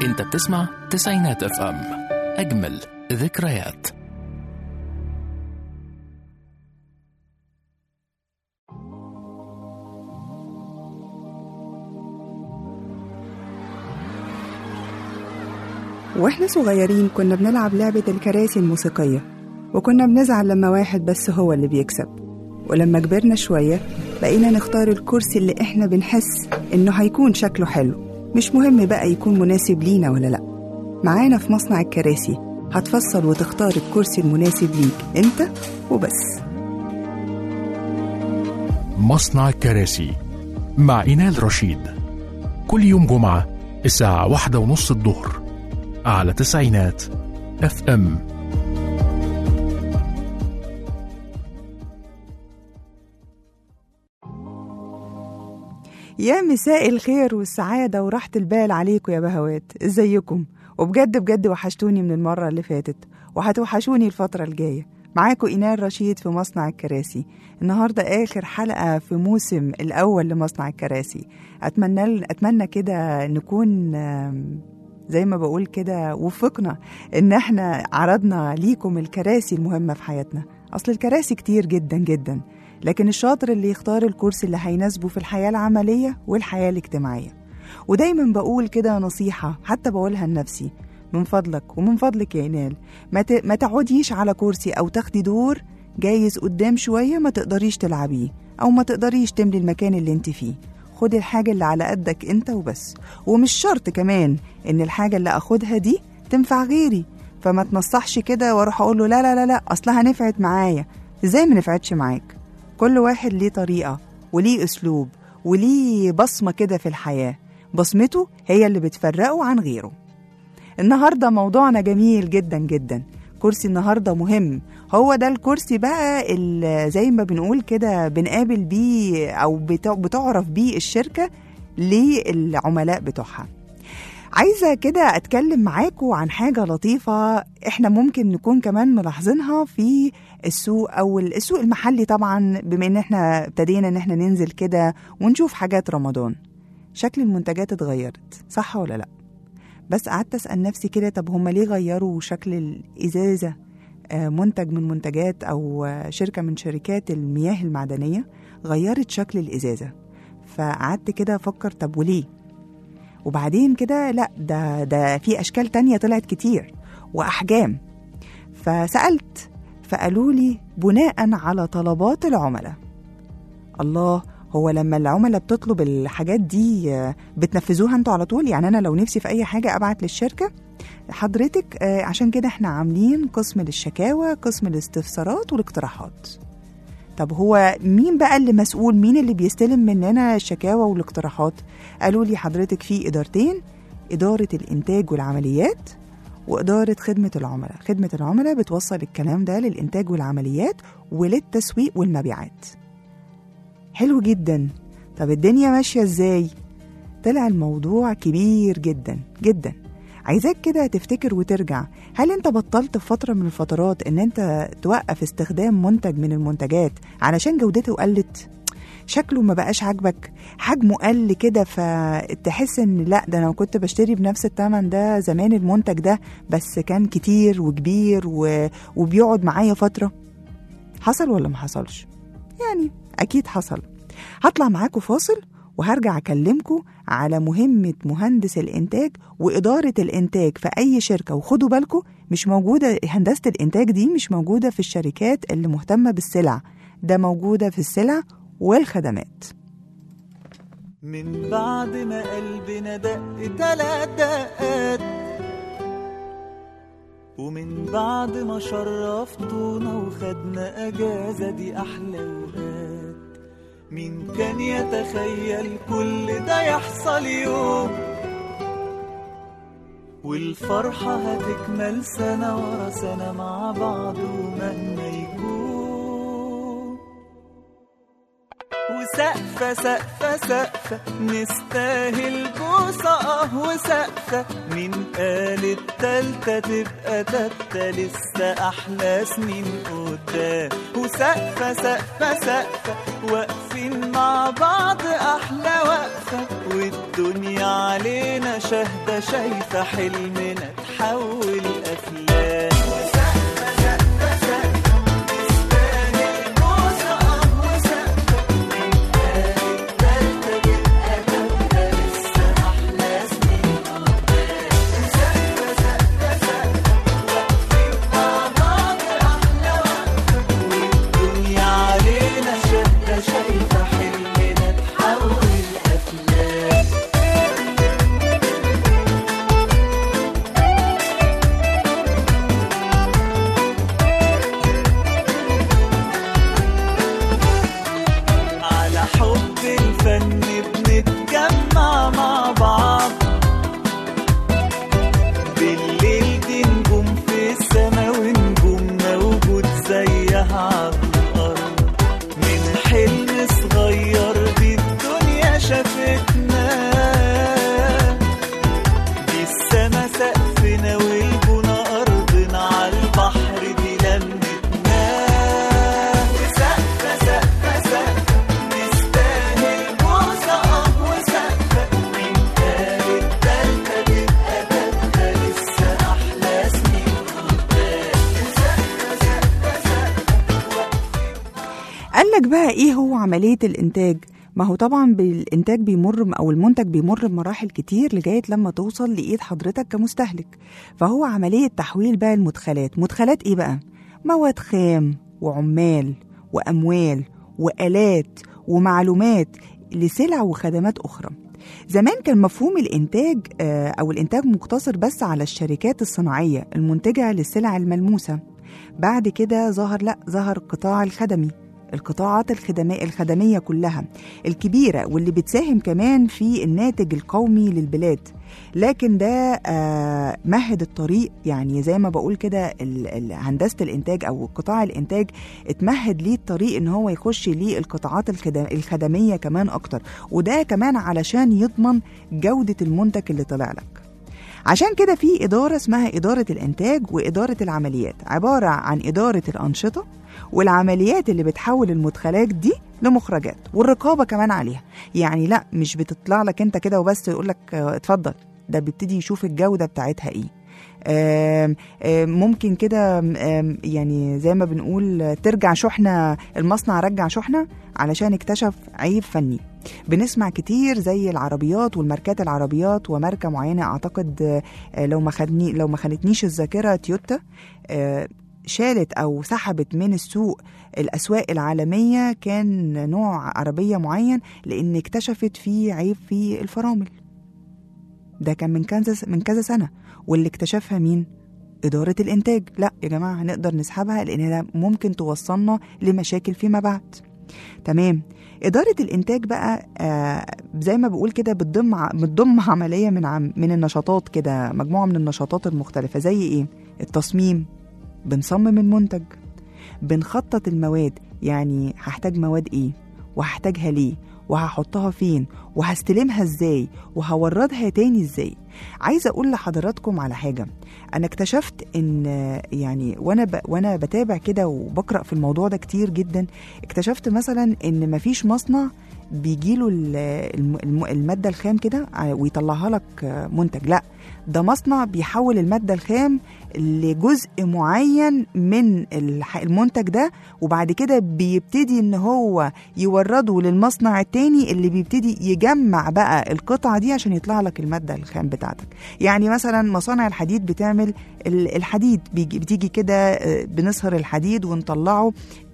انت بتسمع تسعينات اف ام اجمل ذكريات واحنا صغيرين كنا بنلعب لعبة الكراسي الموسيقية وكنا بنزعل لما واحد بس هو اللي بيكسب ولما كبرنا شوية بقينا نختار الكرسي اللي احنا بنحس انه هيكون شكله حلو مش مهم بقى يكون مناسب لينا ولا لأ معانا في مصنع الكراسي هتفصل وتختار الكرسي المناسب ليك انت وبس مصنع الكراسي مع إينال رشيد كل يوم جمعة الساعة واحدة ونص الظهر على تسعينات اف ام يا مساء الخير والسعادة وراحة البال عليكم يا بهوات ازيكم وبجد بجد وحشتوني من المرة اللي فاتت وهتوحشوني الفترة الجاية معاكم إينال رشيد في مصنع الكراسي النهاردة آخر حلقة في موسم الأول لمصنع الكراسي أتمنى أتمنى كده نكون آم، زي ما بقول كده وفقنا إن احنا عرضنا ليكم الكراسي المهمة في حياتنا أصل الكراسي كتير جدا جدا لكن الشاطر اللي يختار الكرسي اللي هيناسبه في الحياة العملية والحياة الاجتماعية ودايما بقول كده نصيحة حتى بقولها لنفسي من فضلك ومن فضلك يا إينال ما, ت... ما تقعديش على كرسي أو تاخدي دور جايز قدام شوية ما تقدريش تلعبيه أو ما تقدريش تملي المكان اللي انت فيه خدي الحاجة اللي على قدك انت وبس ومش شرط كمان ان الحاجة اللي اخدها دي تنفع غيري فما تنصحش كده واروح اقول له لا لا لا لا اصلها نفعت معايا ازاي ما نفعتش معاك كل واحد ليه طريقة وليه أسلوب وليه بصمة كده في الحياة بصمته هي اللي بتفرقه عن غيره النهاردة موضوعنا جميل جدا جدا كرسي النهاردة مهم هو ده الكرسي بقى اللي زي ما بنقول كده بنقابل بيه أو بتع- بتعرف بيه الشركة للعملاء بتوعها عايزة كده أتكلم معاكم عن حاجة لطيفة إحنا ممكن نكون كمان ملاحظينها في السوق أو السوق المحلي طبعا بما إن إحنا ابتدينا إن إحنا ننزل كده ونشوف حاجات رمضان شكل المنتجات اتغيرت صح ولا لأ؟ بس قعدت أسأل نفسي كده طب هما ليه غيروا شكل الإزازة آه، منتج من منتجات أو آه، شركة من شركات المياه المعدنية غيرت شكل الإزازة فقعدت كده أفكر طب وليه؟ وبعدين كده لا ده ده في اشكال تانية طلعت كتير واحجام فسالت فقالوا لي بناء على طلبات العملاء الله هو لما العملاء بتطلب الحاجات دي آه، بتنفذوها انتوا على طول يعني انا لو نفسي في اي حاجه ابعت للشركه حضرتك آه، عشان كده احنا عاملين قسم للشكاوى قسم الاستفسارات والاقتراحات طب هو مين بقى اللي مسؤول مين اللي بيستلم مننا الشكاوى والاقتراحات قالوا لي حضرتك في إدارتين إدارة الإنتاج والعمليات وإدارة خدمة العملاء خدمة العملاء بتوصل الكلام ده للإنتاج والعمليات وللتسويق والمبيعات حلو جدا طب الدنيا ماشية إزاي؟ طلع الموضوع كبير جدا جدا عايزاك كده تفتكر وترجع هل انت بطلت في فترة من الفترات ان انت توقف استخدام منتج من المنتجات علشان جودته قلت شكله ما بقاش عاجبك حجمه قل كده فتحس ان لا ده انا كنت بشتري بنفس الثمن ده زمان المنتج ده بس كان كتير وكبير و... وبيقعد معايا فترة حصل ولا ما حصلش يعني اكيد حصل هطلع معاكم فاصل وهرجع اكلمكم على مهمة مهندس الانتاج وادارة الانتاج في اي شركة وخدوا بالكم مش موجودة هندسة الانتاج دي مش موجودة في الشركات اللي مهتمة بالسلع ده موجودة في السلع والخدمات من بعد ما قلبنا دق تلات دقات ومن بعد ما شرفتونا وخدنا اجازة دي احلى اوقات مين كان يتخيل كل ده يحصل يوم والفرحة هتكمل سنة ورا سنة مع بعض ومهما يكون وسقفة سقفة سقفة نستاهل بوسة اه وسقفة مين قال التالتة تبقى تالتة لسه أحلى سنين قدام وسقفة سقفة سقفة واقفين مع بعض أحلى وقفة والدنيا علينا شاهدة شاهدة شايفة حلمنا تحول أفلام الدنيا علينا شاهدة شايفة حلمنا تحول أفلام على حب الفن بنتجمع مع بعض بالليل دي نجوم في السما ونجوم موجود زيها على الأرض من حلم صغير دي الدنيا شافتنا دي السما سقفنا والبنا أرضنا على البحر دي لمتنا وسقفة سقفة سقفة نستاهل بوسة أه وسقفة مين قال التالتة تبقى تالتة لسه أحلى سنين قدام سقفة سقفة سقفة قال لك بقى ايه هو عمليه الانتاج ما هو طبعا بالانتاج بيمر او المنتج بيمر بمراحل كتير لغايه لما توصل لايد حضرتك كمستهلك فهو عمليه تحويل بقى المدخلات مدخلات ايه بقى مواد خام وعمال واموال والات ومعلومات لسلع وخدمات اخرى زمان كان مفهوم الانتاج آه، او الانتاج مقتصر بس على الشركات الصناعيه المنتجه للسلع الملموسه بعد كده ظهر لا ظهر القطاع الخدمي القطاعات الخدمية, الخدمية كلها الكبيرة واللي بتساهم كمان في الناتج القومي للبلاد لكن ده آه، مهد الطريق يعني زي ما بقول كده ال- ال- هندسة الإنتاج أو قطاع الإنتاج اتمهد ليه الطريق إن هو يخش ليه القطاعات الخدم- الخدمية كمان أكتر وده كمان علشان يضمن جودة المنتج اللي طلع لك عشان كده في إدارة اسمها إدارة الإنتاج وإدارة العمليات عبارة عن إدارة الأنشطة والعمليات اللي بتحول المدخلات دي لمخرجات والرقابة كمان عليها يعني لا مش بتطلع لك انت كده وبس يقول لك اتفضل ده بيبتدي يشوف الجودة بتاعتها ايه آم، آم، ممكن كده آم، يعني زي ما بنقول ترجع شحنة المصنع رجع شحنة علشان اكتشف عيب فني بنسمع كتير زي العربيات والماركات العربيات وماركة معينة أعتقد آه، لو ما خدني لو ما خانتنيش الذاكرة تويوتا آه، شالت أو سحبت من السوق الأسواق العالمية كان نوع عربية معين لأن اكتشفت فيه عيب في الفرامل ده كان من كذا من كذا سنة واللي اكتشفها مين؟ إدارة الإنتاج لا يا جماعة هنقدر نسحبها لأن ده ممكن توصلنا لمشاكل فيما بعد تمام إدارة الإنتاج بقى آه زي ما بقول كده بتضم ع- بتضم عملية من عم من النشاطات كده مجموعة من النشاطات المختلفة زي إيه؟ التصميم بنصمم المنتج بنخطط المواد يعني هحتاج مواد إيه وهحتاجها ليه وهحطها فين وهستلمها ازاي وهوردها تاني ازاي عايزه اقول لحضراتكم على حاجه انا اكتشفت ان يعني وانا ب... وانا بتابع كده وبقرا في الموضوع ده كتير جدا اكتشفت مثلا ان مفيش مصنع بيجيله ال- الم- الم- الماده الخام كده ع- ويطلعها لك منتج لا ده مصنع بيحول الماده الخام لجزء معين من الح- المنتج ده وبعد كده بيبتدي ان هو يورده للمصنع التاني اللي بيبتدي يجمع بقى القطعة دي عشان يطلع لك المادة الخام بتاعتك يعني مثلا مصانع الحديد بتعمل ال- الحديد بيجي بتيجي كده آه، بنصهر الحديد ونطلعه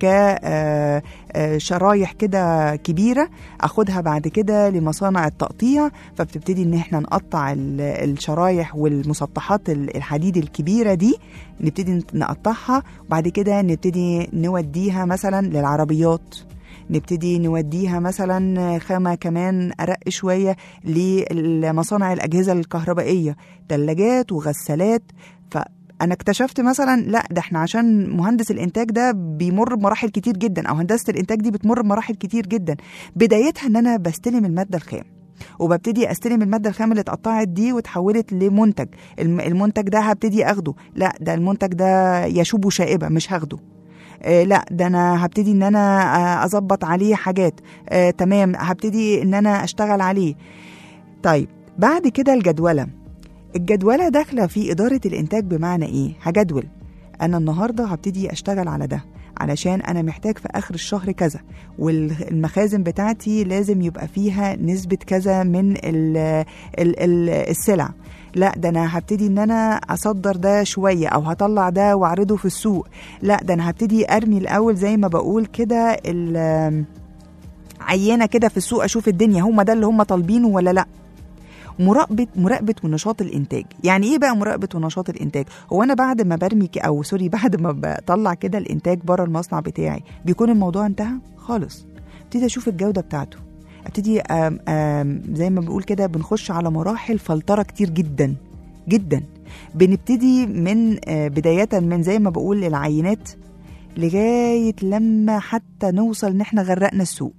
كشرايح كده كبيرة اخدها بعد كده لمصانع التقطيع فبتبتدي ان احنا نقطع ال- الشرايح والمسطحات ال- الحديد الكبيرة دي نبتدي نقطعها وبعد كده نبتدي نوديها مثلا للعربيات نبتدي نوديها مثلا خامة كمان أرق شوية لمصانع الأجهزة الكهربائية تلاجات وغسالات فأنا اكتشفت مثلا لا ده احنا عشان مهندس الإنتاج ده بيمر بمراحل كتير جدا أو هندسة الإنتاج دي بتمر بمراحل كتير جدا بدايتها إن أنا بستلم المادة الخام وببتدي استلم الماده الخام اللي اتقطعت دي واتحولت لمنتج الم- المنتج ده هبتدي اخده لا ده المنتج ده يشوب شائبه مش هاخده آه لا ده انا هبتدي ان انا آه، اظبط عليه حاجات آه تمام هبتدي ان انا اشتغل عليه طيب بعد كده الجدوله الجدولة داخلة في إدارة الإنتاج بمعنى إيه؟ هجدول أنا النهاردة هبتدي أشتغل على ده علشان أنا محتاج في آخر الشهر كذا والمخازن بتاعتي لازم يبقى فيها نسبة كذا من ال ال ال السلع لا ده انا هبتدي ان انا اصدر ده شويه او هطلع ده واعرضه في السوق لا ده انا هبتدي ارمي الاول زي ما بقول كده ال- عينه كده في السوق اشوف الدنيا هم ده اللي هم طالبينه ولا لا مراقبه مراقبه ونشاط الانتاج يعني ايه بقى مراقبه ونشاط الانتاج هو انا بعد ما برمي ك- او سوري بعد ما بطلع كده الانتاج بره المصنع بتاعي بيكون الموضوع انتهى خالص ابتدي اشوف الجوده بتاعته ابتدي آم آم زي ما بقول كده بنخش على مراحل فلتره كتير جدا جدا بنبتدي من آه، بدايه من زي ما بقول العينات لغايه لما حتى نوصل ان احنا غرقنا السوق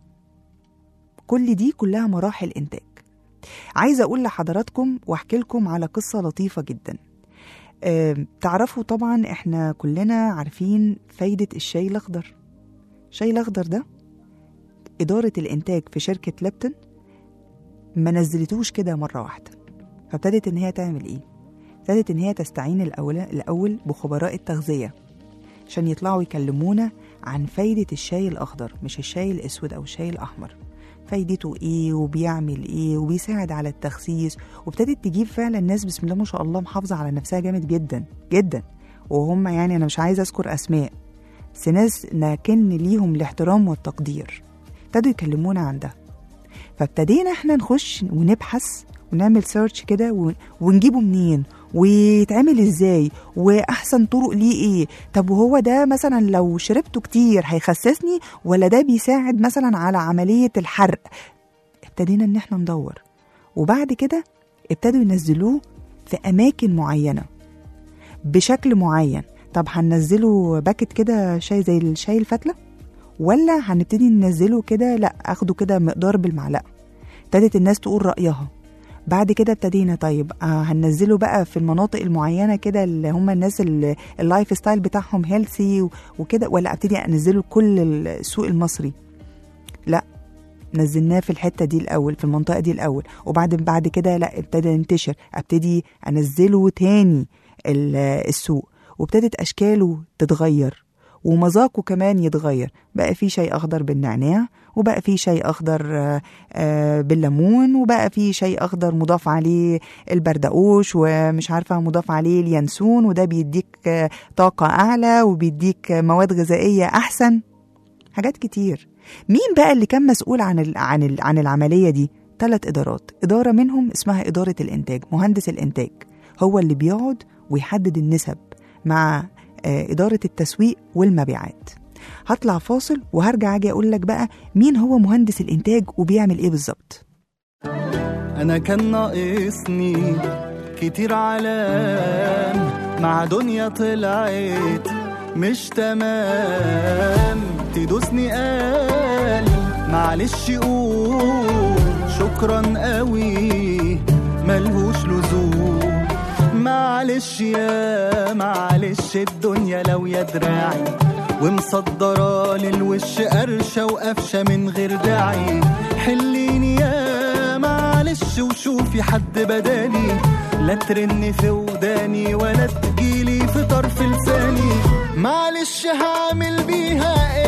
كل دي كلها مراحل انتاج عايزه اقول لحضراتكم واحكي لكم على قصه لطيفه جدا آم، تعرفوا طبعا احنا كلنا عارفين فايده الشاي الاخضر الشاي الاخضر ده اداره الانتاج في شركه ليبتون ما نزلتوش كده مره واحده فابتدت ان هي تعمل ايه ابتدت ان هي تستعين الاول الاول بخبراء التغذيه عشان يطلعوا يكلمونا عن فايده الشاي الاخضر مش الشاي الاسود او الشاي الاحمر فايدته ايه وبيعمل ايه وبيساعد على التخسيس وابتدت تجيب فعلا ناس بسم الله ما شاء الله محافظه على نفسها جامد جدا جدا وهم يعني انا مش عايزه اذكر اسماء بس ناس لكن ليهم الاحترام والتقدير ابتدوا يكلمونا عن ده فابتدينا احنا نخش ونبحث ونعمل سيرش كده ون- ونجيبه منين ويتعمل ازاي واحسن طرق ليه ايه طب وهو ده مثلا لو شربته كتير هيخسسني ولا ده بيساعد مثلا على عملية الحرق ابتدينا ان احنا ندور وبعد كده ابتدوا ينزلوه في اماكن معينة بشكل معين طب هننزله باكت كده شاي زي الشاي الفتلة ولا هنبتدي ننزله كده لا اخده كده مقدار بالمعلقة ابتدت الناس تقول رأيها بعد كده ابتدينا طيب آه هننزله بقى في المناطق المعينه كده اللي هم الناس اللي اللايف ستايل بتاعهم هيلثي وكده ولا ابتدي انزله كل السوق المصري لا نزلناه في الحته دي الاول في المنطقه دي الاول وبعد بعد كده لا ابتدى ينتشر ابتدي انزله تاني ال- السوق وابتدت اشكاله تتغير ومذاقه كمان يتغير بقى في شاي اخضر بالنعناع وبقى في شاي اخضر آه، آه، بالليمون وبقى في شاي اخضر مضاف عليه البردقوش ومش عارفه مضاف عليه اليانسون وده بيديك آه، طاقه اعلى وبيديك آه، مواد غذائيه احسن حاجات كتير مين بقى اللي كان مسؤول عن ال عن ال عن العمليه دي ثلاث ادارات اداره منهم اسمها اداره الانتاج مهندس الانتاج هو اللي بيقعد ويحدد النسب مع آه، اداره التسويق والمبيعات هطلع فاصل وهرجع اجي اقول لك بقى مين هو مهندس الانتاج وبيعمل ايه بالظبط انا كان ناقصني كتير علام مع دنيا طلعت مش تمام تدوسني قال معلش قول شكرا قوي ملهوش لزوم معلش يا معلش الدنيا لو يا دراعي ومصدرة للوش قرشة وقفشة من غير داعي حليني يا معلش وشوفي حد بدالي لا ترن في وداني ولا تجيلي في طرف لساني معلش هعمل بيها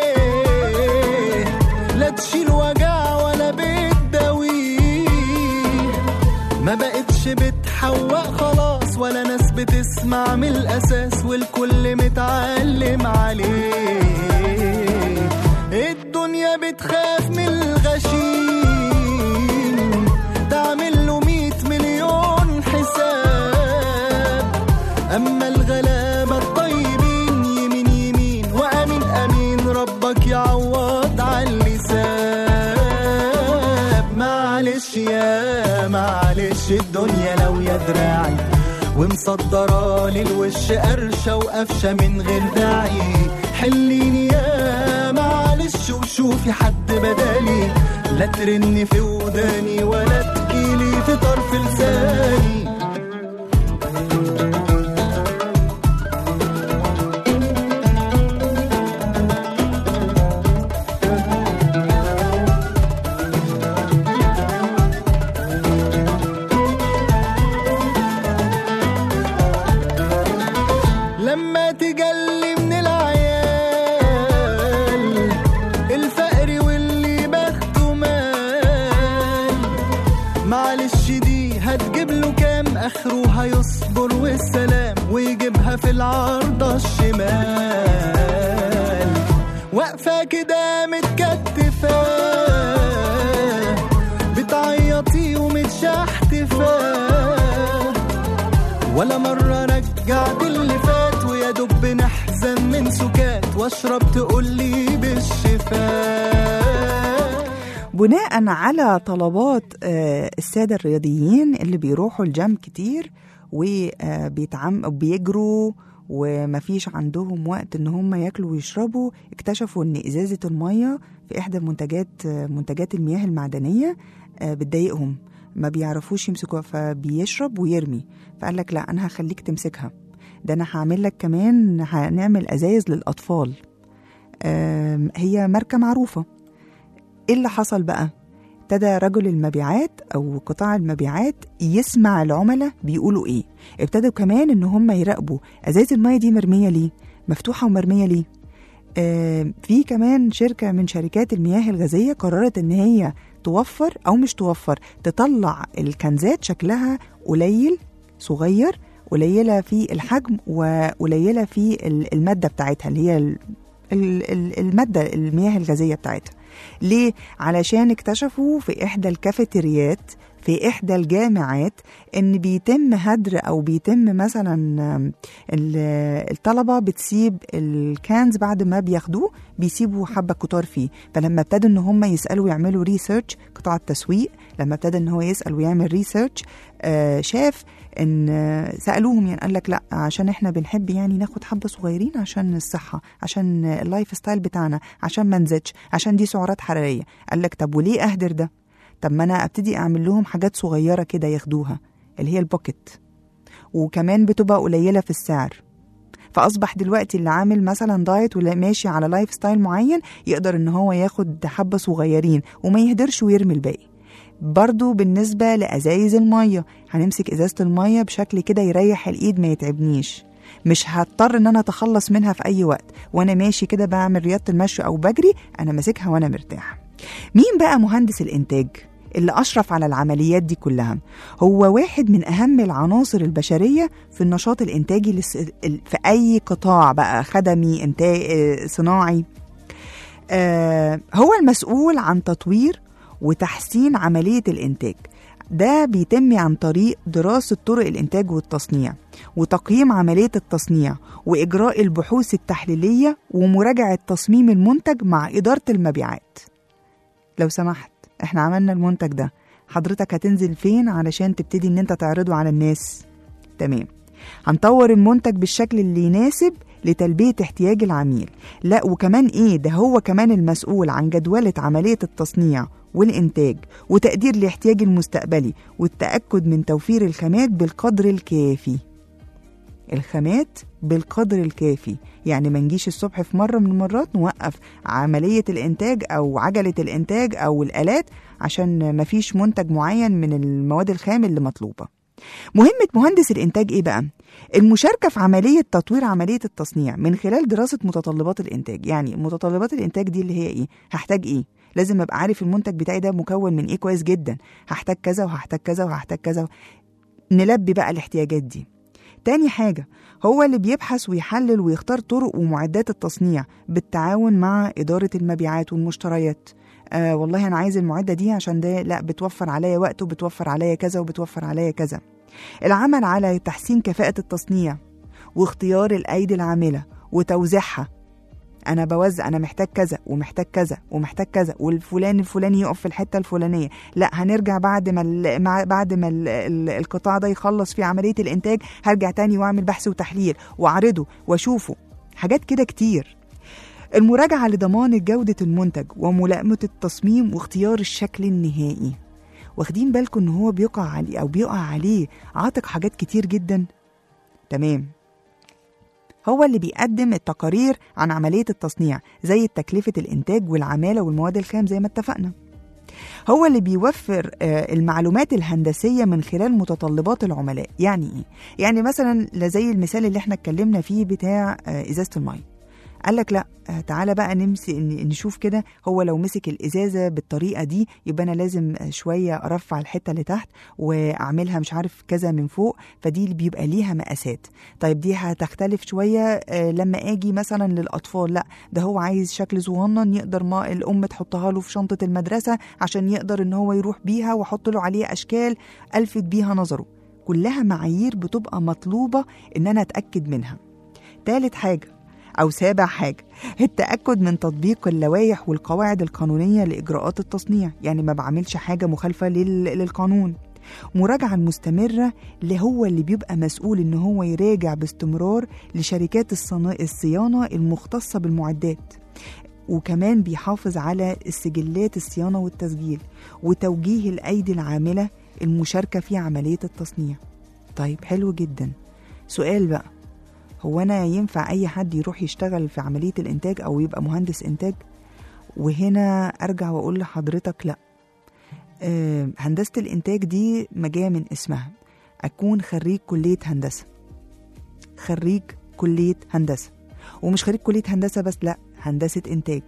ايه لا تشيل وجع ولا بتداويه ما بقتش بتحوق خلاص ولا ناس بتسمع من الاساس والكل متعلم عليه الدنيا بتخاف من الغشيم تعمل له مية مليون حساب اما الغلابة الطيبين يمين يمين وامين امين ربك يعوض على اللسان معلش يا معلش الدنيا لو يا دراعي ومصدرة للوش قرشة وقفشة من غير داعي حليني يا معلش وشوفي حد بدالي لا ترني في وداني ولا تجيلي في طرف لساني معلش دي هتجيب له كام اخره هيصبر والسلام ويجيبها في العارضة الشمال واقفة كده متكتفة بتعيطي ومتشحتفة ولا مرة رجعت اللي فات ويا دب نحزن من سكات واشرب تقولي بالشفاء بناء على طلبات آه، السادة الرياضيين اللي بيروحوا الجيم كتير وبيتعم بيجروا ومفيش عندهم وقت ان هم ياكلوا ويشربوا اكتشفوا ان ازازة المية في احدى المنتجات آه، منتجات المياه المعدنية آه، بتضايقهم ما بيعرفوش يمسكوها فبيشرب ويرمي فقال لك لا انا هخليك تمسكها ده انا هعمل لك كمان هنعمل ازايز للاطفال آم، هي ماركة معروفة ايه اللي حصل بقى ابتدى رجل المبيعات او قطاع المبيعات يسمع العملاء بيقولوا ايه ابتدوا كمان ان هم يراقبوا ازايز الميه دي مرميه ليه مفتوحه ومرميه ليه آه في كمان شركه من شركات المياه الغازيه قررت ان هي توفر او مش توفر تطلع الكنزات شكلها قليل صغير قليله في الحجم وقليله في ال- الماده بتاعتها اللي هي ال- ال- ال- الماده المياه الغازيه بتاعتها ليه؟ علشان اكتشفوا في إحدى الكافيتريات في إحدى الجامعات إن بيتم هدر أو بيتم مثلا آم، ال- الطلبة بتسيب الكانز بعد ما بياخدوه بيسيبوا حبة كتار فيه فلما ابتدوا إن هم يسألوا يعملوا ريسيرش قطاع التسويق لما ابتدى إن هو يسأل ويعمل ريسيرش آه شاف ان آه، سالوهم يعني قال لك لا عشان احنا بنحب يعني ناخد حبه صغيرين عشان الصحه عشان اللايف ستايل بتاعنا عشان ما نزيدش عشان دي سعرات حراريه قال لك طب وليه اهدر ده طب ما انا ابتدي اعمل لهم حاجات صغيره كده ياخدوها اللي هي البوكيت وكمان بتبقى قليله في السعر فاصبح دلوقتي اللي عامل مثلا دايت ولا ماشي على لايف ستايل معين يقدر ان هو ياخد حبه صغيرين وما يهدرش ويرمي الباقي برضو بالنسبة لأزايز المية هنمسك إزازة المية بشكل كده يريح الإيد ما يتعبنيش مش هضطر ان انا اتخلص منها في اي وقت وانا ماشي كده بعمل رياضه المشي او بجري انا ماسكها وانا مرتاح مين بقى مهندس الانتاج اللي اشرف على العمليات دي كلها هو واحد من اهم العناصر البشريه في النشاط الانتاجي للس- ال- في اي قطاع بقى خدمي انتاج صناعي آه، هو المسؤول عن تطوير وتحسين عملية الإنتاج ده بيتم عن طريق دراسة طرق الإنتاج والتصنيع وتقييم عملية التصنيع وإجراء البحوث التحليلية ومراجعة تصميم المنتج مع إدارة المبيعات لو سمحت احنا عملنا المنتج ده حضرتك هتنزل فين علشان تبتدي ان انت تعرضه على الناس تمام هنطور المنتج بالشكل اللي يناسب لتلبية احتياج العميل لا وكمان ايه ده هو كمان المسؤول عن جدولة عملية التصنيع والإنتاج وتقدير الاحتياج المستقبلي والتأكد من توفير الخامات بالقدر الكافي الخامات بالقدر الكافي يعني ما نجيش الصبح في مرة من المرات نوقف عملية الإنتاج أو عجلة الإنتاج أو الآلات عشان ما فيش منتج معين من المواد الخام اللي مطلوبة مهمة مهندس الإنتاج إيه بقى؟ المشاركة في عملية تطوير عملية التصنيع من خلال دراسة متطلبات الإنتاج يعني متطلبات الإنتاج دي اللي هي إيه؟ هحتاج إيه؟ لازم أبقى عارف المنتج بتاعي ده مكون من إيه كويس جدا هحتاج كذا وهحتاج كذا وهحتاج كذا نلبي بقى الاحتياجات دي تاني حاجة هو اللي بيبحث ويحلل ويختار طرق ومعدات التصنيع بالتعاون مع إدارة المبيعات والمشتريات آه والله أنا عايز المعدة دي عشان ده لا بتوفر عليا وقت وبتوفر عليا كذا وبتوفر عليا كذا العمل على تحسين كفاءة التصنيع واختيار الأيدي العاملة وتوزيعها أنا بوزع أنا محتاج كذا ومحتاج كذا ومحتاج كذا والفلان الفلاني يقف في الحتة الفلانية لا هنرجع بعد ما ال- مع- بعد ما ال- ال- القطاع ده يخلص في عملية الإنتاج هرجع تاني وأعمل بحث وتحليل وأعرضه وأشوفه حاجات كده كتير المراجعة لضمان جودة المنتج وملائمة التصميم واختيار الشكل النهائي واخدين بالكم ان هو بيقع عليه او بيقع عليه عاتق حاجات كتير جدا تمام هو اللي بيقدم التقارير عن عملية التصنيع زي تكلفة الإنتاج والعمالة والمواد الخام زي ما اتفقنا هو اللي بيوفر آه، المعلومات الهندسية من خلال متطلبات العملاء يعني إيه؟ يعني مثلا زي المثال اللي احنا اتكلمنا فيه بتاع آه، إزازة المية قال لك لا آه، تعالى بقى نمسك نشوف كده هو لو مسك الازازه بالطريقه دي يبقى انا لازم شويه ارفع الحته اللي تحت واعملها مش عارف كذا من فوق فدي اللي بيبقى ليها مقاسات طيب دي هتختلف شويه آه، لما اجي مثلا للاطفال لا ده هو عايز شكل صغنن يقدر ما الام تحطها له في شنطه المدرسه عشان يقدر ان هو يروح بيها واحط له عليه اشكال الفت بيها نظره كلها معايير بتبقى مطلوبه ان انا اتاكد منها تالت حاجه أو سابع حاجة التأكد من تطبيق اللوائح والقواعد القانونية لإجراءات التصنيع يعني ما بعملش حاجة مخالفة لل- للقانون مراجعة مستمرة اللي هو اللي بيبقى مسؤول إن هو يراجع باستمرار لشركات الصنا- الصيانة المختصة بالمعدات وكمان بيحافظ على السجلات الصيانة والتسجيل وتوجيه الأيدي العاملة المشاركة في عملية التصنيع طيب حلو جدا سؤال بقى هو أنا ينفع أي حد يروح يشتغل في عملية الإنتاج أو يبقى مهندس إنتاج وهنا أرجع وأقول لحضرتك لأ آه، هندسة الإنتاج دي ما جاية من اسمها أكون خريج كلية هندسة خريج كلية هندسة ومش خريج كلية هندسة بس لأ هندسة إنتاج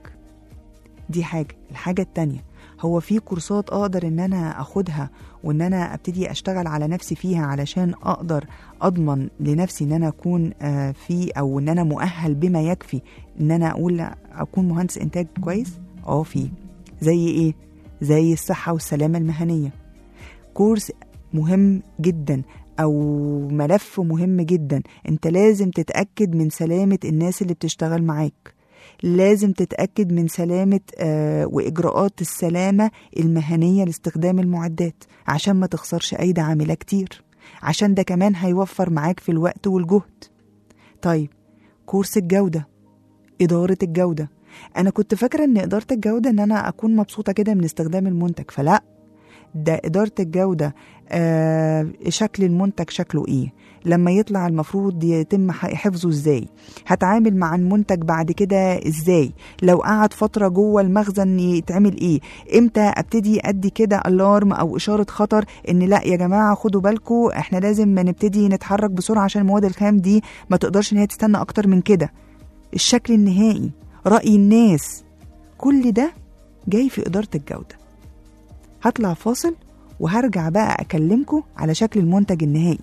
دي حاجة الحاجة التانية هو في كورسات أقدر إن أنا أخدها وإن أنا أبتدي أشتغل على نفسي فيها علشان أقدر أضمن لنفسي إن أنا أكون آه، في أو إن أنا مؤهل بما يكفي إن أنا أقول لأ، أكون مهندس إنتاج كويس أه في زي إيه؟ زي الصحة والسلامة المهنية كورس مهم جدا أو ملف مهم جدا أنت لازم تتأكد من سلامة الناس اللي بتشتغل معاك لازم تتأكد من سلامة آه وإجراءات السلامة المهنية لاستخدام المعدات عشان ما تخسرش أيدي عاملة كتير عشان ده كمان هيوفر معاك في الوقت والجهد طيب كورس الجودة إدارة الجودة أنا كنت فاكرة إن إدارة الجودة إن أنا أكون مبسوطة كده من استخدام المنتج فلا ده إدارة الجودة آه شكل المنتج شكله إيه لما يطلع المفروض يتم ح- حفظه إزاي هتعامل مع المنتج بعد كده إزاي لو قعد فترة جوه المخزن يتعمل إيه إمتى أبتدي أدي كده ألارم أو إشارة خطر إن لا يا جماعة خدوا بالكم إحنا لازم نبتدي نتحرك بسرعة عشان المواد الخام دي ما تقدرش إن هي تستنى أكتر من كده الشكل النهائي رأي الناس كل ده جاي في إدارة الجودة هطلع فاصل وهرجع بقى أكلمكم على شكل المنتج النهائي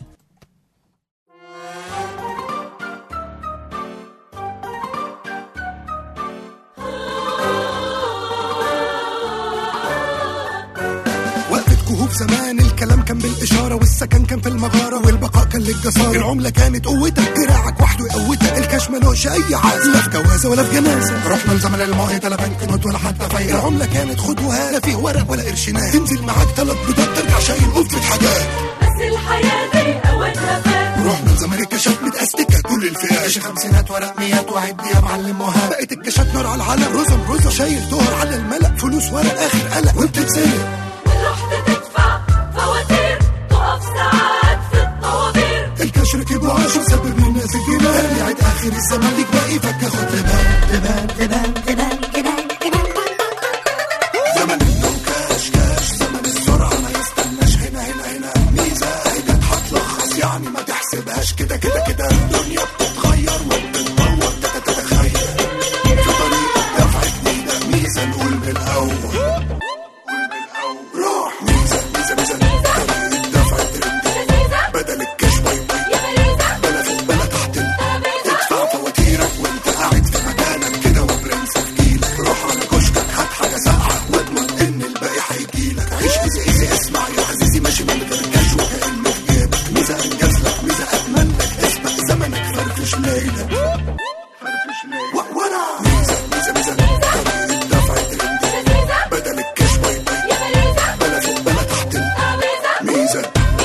وقفة كهوف زمان الكلام كان بالإشارة والسكن كان في المغارة والبقاء كان للجسارة العملة كانت قوتك دراعك وحده يقوتك الكاش ملوش أي عازة لا في جوازة ولا في جنازة رحنا لزمن الماضي لا بنك نوت ولا حتى فايدة العملة كانت خد وهات لا فيه ورق ولا قرشينات تنزل معاك تلات بيضات ترجع شايل قفة حاجات بس الحياة دي أوقاتها فات رحنا لزمن الكاشات متأستكة كل الفئات كاش خمسينات ورق ميات وعد يا معلم وهاب بقت الكاشات نار على العالم رزم رزم شايل دهر على الملأ فلوس ورق آخر قلق وبتتسلق ورحت تدفع فواتير تقف ساعات في الطوابير الكاش ركب وعاش وسبب للناس الجمال يعيد اخر الزمان ليك باقي فك خد لبان لبان لبان لبان لبان لبان زمن النوم كاش كاش زمن السرعة ما يستناش هنا هنا هنا ميزة هيك هتلخص يعني ما تحسبهاش كده كده كده الدنيا بتتغير وبتتطور تتخيل في طريقة دفع جديدة ميزة نقول من الأول قول من الأول روح ميزة ميزة ميزة طريقة دفع ترندي بدل الكاش باي باي بلا فوق بلا تحت ادفع فواتيرك وانت قاعد في مكانك كده وبرنس في جيلك روح على كشكك هات حاجه ساقعه واضمن ان الباقي هيجيلك عيش ايزي ايزي اسمع يا عزيزي ماشي من غير كاش وكانه في جيبك ميزه انجز لك ميزه اجمل لك اسبق زمنك فرفش ليلك فرفش ليلك و- ورا ميزه ميزه ميزه طريقه دفع ترندي بدل الكاش باي باي بلا فوق بلا تحت ميزه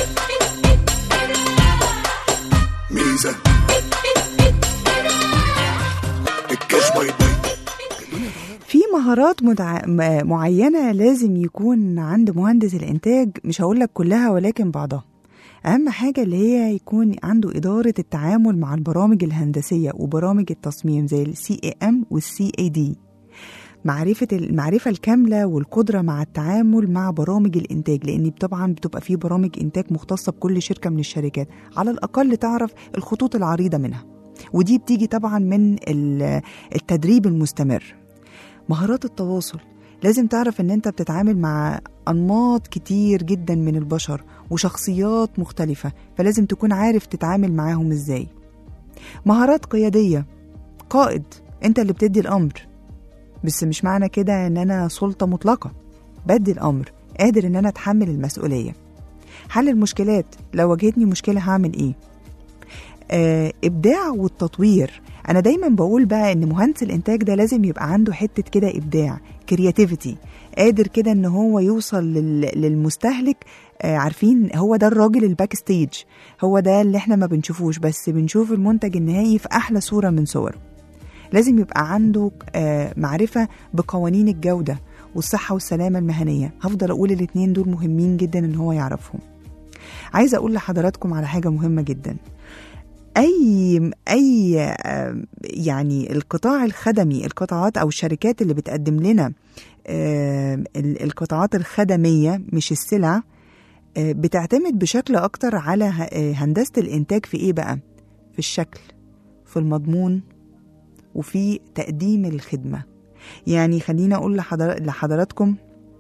ميزه الكاش باي باي في مهارات متع... م- معينة لازم يكون عند مهندس الإنتاج مش هقولك كلها ولكن بعضها أهم حاجة اللي هي يكون عنده إدارة التعامل مع البرامج الهندسية وبرامج التصميم زي ال CAM وال CAD معرفة المعرفة الكاملة والقدرة مع التعامل مع برامج الإنتاج لأن طبعا بتبقى في برامج إنتاج مختصة بكل شركة من الشركات على الأقل تعرف الخطوط العريضة منها ودي بتيجي طبعا من ال- التدريب المستمر مهارات التواصل لازم تعرف ان انت بتتعامل مع انماط كتير جدا من البشر وشخصيات مختلفة فلازم تكون عارف تتعامل معاهم ازاي مهارات قيادية قائد انت اللي بتدي الامر بس مش معنى كده ان انا سلطة مطلقة بدي الامر قادر ان انا اتحمل المسؤولية حل المشكلات لو واجهتني مشكلة هعمل ايه آه ابداع والتطوير انا دايما بقول بقى ان مهندس الانتاج ده لازم يبقى عنده حتة كده ابداع كرياتيفيتي قادر كده ان هو يوصل لل... للمستهلك آه عارفين هو ده الراجل الباك ستيج هو ده اللي احنا ما بنشوفوش بس بنشوف المنتج النهائي في احلى صورة من صوره لازم يبقى عنده آه، معرفة بقوانين الجودة والصحة والسلامة المهنية هفضل أقول الاتنين دول مهمين جدا إن هو يعرفهم عايزة أقول لحضراتكم على حاجة مهمة جدا أي أي آه، يعني القطاع الخدمي القطاعات أو الشركات اللي بتقدم لنا آه، ال- القطاعات الخدمية مش السلع آه، بتعتمد بشكل أكتر على ه- آه، هندسة الإنتاج في إيه بقى؟ في الشكل في المضمون وفي تقديم الخدمة يعني خليني أقول لحضر... لحضراتكم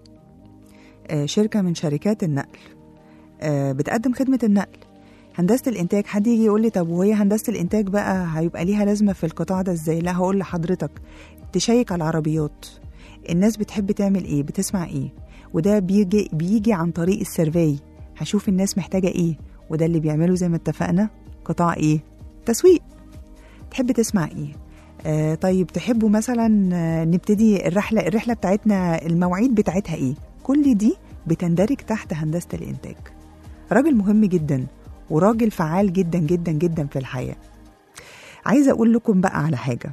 آه، شركة من شركات النقل آه، بتقدم خدمة النقل هندسة الإنتاج حد يجي يقول لي طب وهي هندسة الإنتاج بقى هيبقى ليها لازمة في القطاع ده إزاي؟ لا هقول لحضرتك تشيك على العربيات الناس بتحب تعمل إيه؟ بتسمع إيه؟ وده بيجي بيجي عن طريق السيرفي هشوف الناس محتاجة إيه وده اللي بيعمله زي ما اتفقنا قطاع إيه؟ تسويق تحب تسمع إيه؟ آه طيب تحبوا مثلا آه، نبتدي الرحلة الرحلة بتاعتنا المواعيد بتاعتها ايه كل دي بتندرج تحت هندسة الإنتاج راجل مهم جدا وراجل فعال جدا جدا جدا في الحياة عايزة أقول لكم بقى على حاجة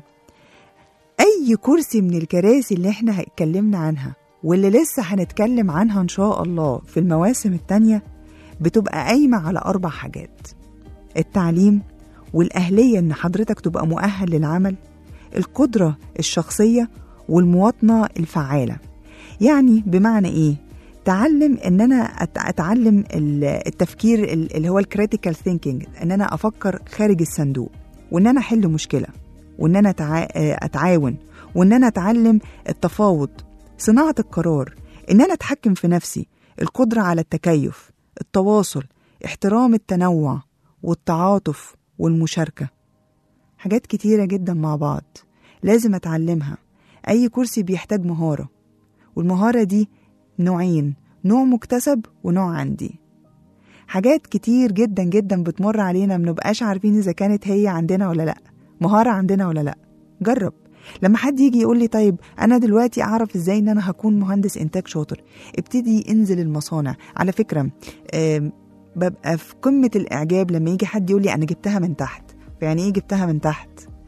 أي كرسي من الكراسي اللي احنا اتكلمنا عنها واللي لسه هنتكلم عنها إن شاء الله في المواسم التانية بتبقى قايمة على أربع حاجات التعليم والأهلية إن حضرتك تبقى مؤهل للعمل القدرة الشخصية والمواطنة الفعالة يعني بمعنى إيه؟ تعلم ان انا أت- اتعلم ال- التفكير ال- اللي هو الكريتيكال ثينكينج ان انا افكر خارج الصندوق وان انا احل مشكله وان انا أتع- اتعاون وان انا اتعلم التفاوض صناعه القرار ان انا اتحكم في نفسي القدره على التكيف التواصل احترام التنوع والتعاطف والمشاركه حاجات كتيره جدا مع بعض لازم اتعلمها اي كرسي بيحتاج مهاره والمهاره دي نوعين نوع مكتسب ونوع عندي حاجات كتير جدا جدا بتمر علينا منبقاش عارفين اذا كانت هي عندنا ولا لا مهارة عندنا ولا لا جرب لما حد يجي يقول لي طيب انا دلوقتي اعرف ازاي ان انا هكون مهندس انتاج شاطر ابتدي انزل المصانع على فكرة آم، ببقى في قمة الاعجاب لما يجي حد يقول لي انا جبتها من تحت يعني ايه جبتها من تحت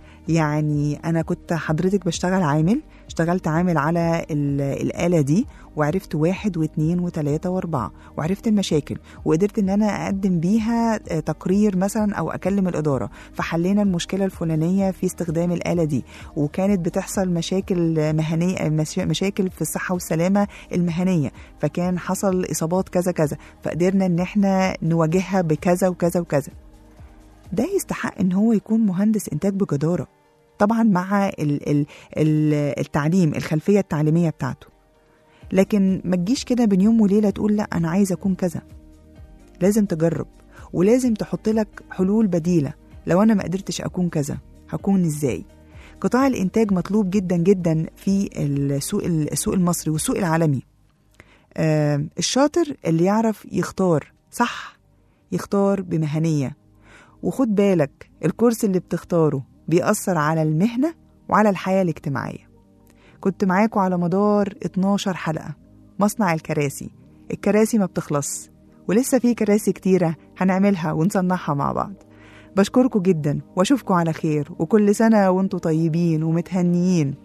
يعني انا كنت حضرتك بشتغل عامل اشتغلت عامل على ال- الآلة دي وعرفت واحد واثنين وثلاثة واربعة وعرفت المشاكل وقدرت ان انا اقدم بيها آه، تقرير مثلا او اكلم الادارة فحلينا المشكلة الفلانية في استخدام الآلة دي وكانت بتحصل مشاكل مهنية مش- مشاكل في الصحة والسلامة المهنية فكان حصل اصابات كذا كذا فقدرنا ان احنا نواجهها بكذا وكذا وكذا ده يستحق ان هو يكون مهندس انتاج بجدارة طبعا مع ال- ال- ال- التعليم الخلفية التعليمية بتاعته لكن ما تجيش كده بين يوم وليلة تقول لا أنا عايز أكون كذا لازم تجرب ولازم تحط لك حلول بديلة لو أنا ما قدرتش أكون كذا هكون إزاي قطاع الإنتاج مطلوب جدا جدا في السوق السوق المصري والسوق العالمي آه الشاطر اللي يعرف يختار صح يختار بمهنية وخد بالك الكورس اللي بتختاره بيأثر على المهنة وعلى الحياة الاجتماعية كنت معاكم على مدار 12 حلقة مصنع الكراسي الكراسي ما بتخلص ولسه في كراسي كتيرة هنعملها ونصنعها مع بعض بشكركم جدا واشوفكم على خير وكل سنة وانتم طيبين ومتهنيين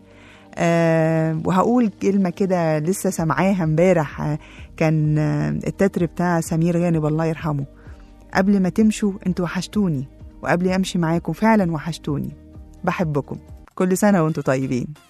أه وهقول كلمة كده لسه سامعاها امبارح آه، كان آه، التتر بتاع سمير غانم الله يرحمه قبل ما تمشوا انتوا وحشتوني وقبل امشي معاكم فعلا وحشتوني بحبكم كل سنة وانتم طيبين